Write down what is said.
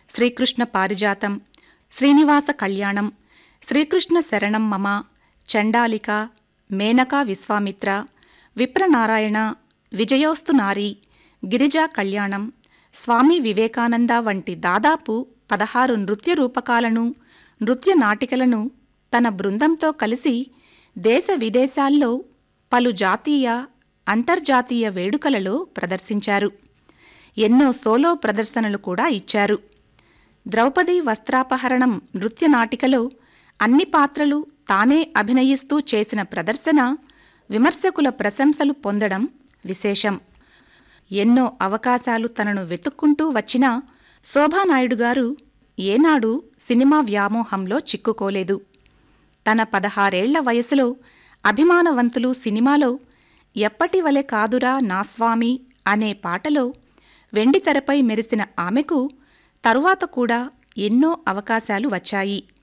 శ్రీకృష్ణ పారిజాతం శ్రీనివాస కళ్యాణం శ్రీకృష్ణ శరణం మమ చండాలిక మేనకా విశ్వామిత్ర విప్రనారాయణ విజయోస్తు నారి గిరిజా కళ్యాణం స్వామి వివేకానంద వంటి దాదాపు పదహారు నృత్య రూపకాలను నృత్య నాటికలను తన బృందంతో కలిసి దేశ విదేశాల్లో పలు జాతీయ అంతర్జాతీయ వేడుకలలో ప్రదర్శించారు ఎన్నో సోలో ప్రదర్శనలు కూడా ఇచ్చారు ద్రౌపది వస్త్రాపహరణం నృత్య నాటికలో అన్ని పాత్రలు తానే అభినయిస్తూ చేసిన ప్రదర్శన విమర్శకుల ప్రశంసలు పొందడం విశేషం ఎన్నో అవకాశాలు తనను వెతుక్కుంటూ వచ్చినా శోభానాయుడు గారు ఏనాడు సినిమా వ్యామోహంలో చిక్కుకోలేదు తన పదహారేళ్ల వయసులో అభిమానవంతులు సినిమాలో ఎప్పటివలె కాదురా నా స్వామి అనే పాటలో వెండితెరపై మెరిసిన ఆమెకు తరువాత కూడా ఎన్నో అవకాశాలు వచ్చాయి